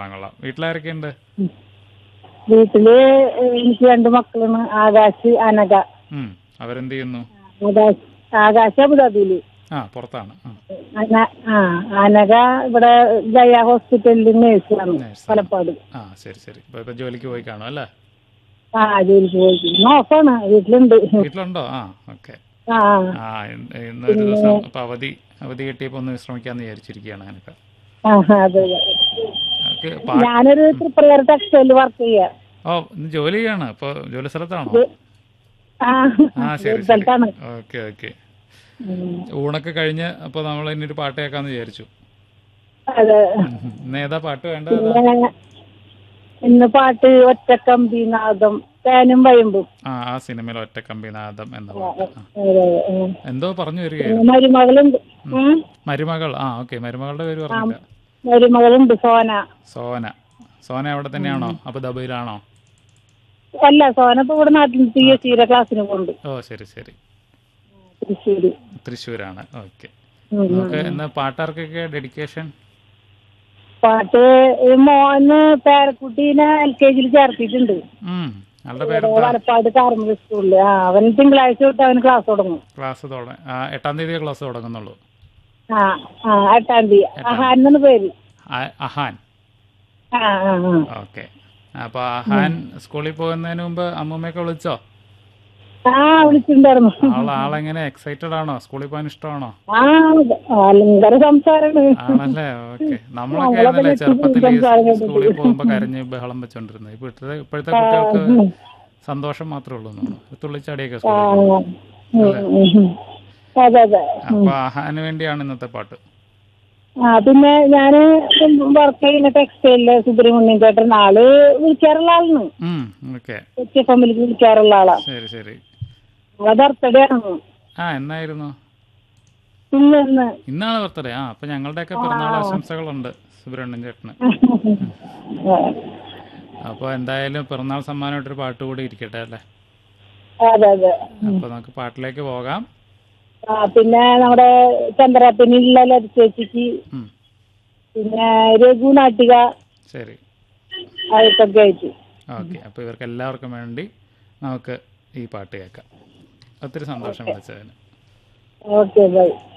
കൊള്ളാം കൊള്ളാം വീട്ടിലാരൊക്കെയുണ്ട് വീട്ടില് എനിക്ക് രണ്ട് മക്കളാണ് ആകാശ് അനക ഉം അവരെന്ത് ചെയ്യുന്നു ആകാശ് ആകാശ് അബുദാബിയില് ആ പുറത്താണ് ആ അന- ആ അനക ഇവിടെ ജയ ഹോസ്പിറ്റലിൽ നേഴ്സാണ് Nurse ആണ്. പലപ്പാട് ആ ശരി ശരി ഇപ്പൊ ഇപ്പൊ ജോലിക്ക് പോയി കാണും അല്ലേ ആ ജോലിക്ക് പോയി നോക്കാണ് വീട്ടിലുണ്ട് വീട്ടിലുണ്ടോ ആ ഓക്കെ ആ ആ ഇന്ന് ഇന്നൊരു ദിവസം അപ്പൊ അവധി അവധി കിട്ടിയപ്പോ ഒന്ന് വിശ്രമിക്കാന്ന് വിചാരിച്ചിരിക്കുകയാണ് അങ്ങനൊക്കെ ആ അതെ അതെ. ഓക്കെ പാ- ഞാനൊരു പ്രിപ്പയർ ടെക്സ്റ്റൈലിൽ വർക്ക് ചെയ്യാ ഓ ഇന്ന് ജോലി ചെയ്യാണ് ഇപ്പൊ ജോലി സ്ഥലത്താണോ ആ ആ ശരി ശരി സ്ഥലത്താണ് ഓക്കെ ഓക്കെ ഉം. ഊണൊക്കെ കഴിഞ്ഞ് അപ്പൊ നമ്മൾ ഇനി ഒരു പാട്ട് കേൾക്കാന്ന് വിചാരിച്ചു അതെ ഉം. ഇന്ന് ഏതാ പാട്ട് വേണ്ടത് ഏതാ? പിന്നെ ഇന്ന് പാട്ട് ഒറ്റക്കമ്പി നാദം തേനും വയമ്പും ആ ആ സിനിമയിൽ ഒറ്റക്കമ്പിനാഥം എന്ന പാട്ട് ആ. അതെ, അതെ. എന്തോ പറഞ്ഞു പിന്നെ വരികയായിരുന്നു മരുമകളുണ്ട് ഉം. മരുമകൾ ആ ഓക്കെ മരുമകളുടെ പേര് പറഞ്ഞില്ല മരുമകളുണ്ട് സോന സോന സോന അവിടെ തന്നെയാണോ അബുദാബിയിലാണോ അല്ല സോന ഇപ്പൊ ഇവിടെ നാട്ടിൽ പി എസ് സിയുടെ ക്ലാസ്സിന് പോകുന്നുണ്ട് ഓ ശരി ശരി തൃശ്ശൂര് തൃശ്ശൂരാണ് ഓക്കെ ഉം. നമുക്ക് ഇന്ന് പാട്ടാർക്കൊക്കെ ഡെഡിക്കേഷൻ പാട്ട് ഈ മോന് പേരക്കുട്ടീനെ എൽ കെ ജിയിൽ ചേർത്തിട്ടുണ്ട് ഉം ആളുടെ പേരെന്താ വലപ്പാട് കാർമൽ സ്കൂളില് ആ അവൻ തിങ്കളാഴ്ച തൊട്ട് അവന് ക്ലാസ് തുടങ്ങും ക്ലാസ് തുടങ്ങ ആ, എട്ടാം തീയതി ക്ലാസ് തുടങ്ങുന്നുള്ളൂ ആ ആ എട്ടാം തീയതി അഹാൻ എന്നാണ് പേര് ആ- അഹാൻ ആ ആ ആ ഓക്കെ അപ്പൊ അഹാൻ സ്കൂളിൽ പോകുന്നതിന് മുമ്പ് അമ്മൂമ്മയൊക്കെ വിളിച്ചോ ആ വിളിച്ചിട്ടുണ്ടായിരുന്നു ആൾ ആളെങ്ങനെ എക്സൈറ്റഡ് ആണോ സ്കൂളിൽ പോകാൻ ഇഷ്ടമാണോ ആ ഭയങ്കര സംസാരമാണ് ആണല്ലേ ഓക്കെ നമ്മളൊക്കെ ആയിരുന്നല്ലേ ചെറുപ്പത്തിൽ ഈ സ്കൂളിൽ പോകുമ്പോ കരഞ്ഞ് ബഹളം വെച്ചോണ്ടിരുന്നത് ഇപ്പോഴത്തെ ഇപ്പോഴത്തെ കുട്ടികൾക്ക് സന്തോഷം മാത്രമേ ഉള്ളൂ എന്ന് തോന്നുന്നു. തുള്ളിച്ചാടിയൊക്കെ ആ, സ്കൂളിൽ പോകും. ഉം, ഉം. അതെ അതെ അപ്പൊ അഹാന് വേണ്ടിയാണ് ഇന്നത്തെ പാട്ട് ആ പിന്നെ ഞാന് വർക്ക് ചെയ്യുന്ന ടെക്സ്റ്റൈലില് സുബ്രഹ്മണ്യൻ ചേട്ടൻ ആള് വിളിക്കാറുള്ള ആളാണ് ഉം ഓക്കെ എച്ച് എഫ് എമ്മിലേക്ക് വിളിക്കാറുള്ള ആളാ ശരി ശരി ആളെ ബർത്ത്ഡേ ആണ് ആ എന്നായിരുന്നു ഇന്ന് ഇന്ന് ഇന്നാണ് ബർത്ത്ഡേ ആ അപ്പൊ ഞങ്ങളുടെയൊക്കെ പിറന്നാൾ ആശംസകളുണ്ട് സുബ്രഹ്മണ്യൻ ചേട്ടന് അപ്പോൾ എന്തായാലും പിറന്നാൾ സമ്മാനമായിട്ടൊരു പാട്ട് കൂടി ഇരിക്കട്ടെ അല്ലേ അതെ അതെ അപ്പൊ നമുക്ക് പാട്ടിലേക്ക് പോകാം ആ പിന്നെ നമ്മുടെ ചന്ദ്രപ്പനിലുള്ള ലത ചേച്ചിക്ക് ഉം, പിന്നെ രഘു നാട്ടിക ശരി അതൊക്കെ ആയിട്ട് ഓക്കെ അപ്പോൾ ഇവർക്ക് എല്ലാവർക്കും വേണ്ടി നമുക്ക് ഈ പാട്ട് കേൾക്കാം ഒത്തിരി സന്തോഷം വിളിച്ചതിന് ഓക്കെ ബൈ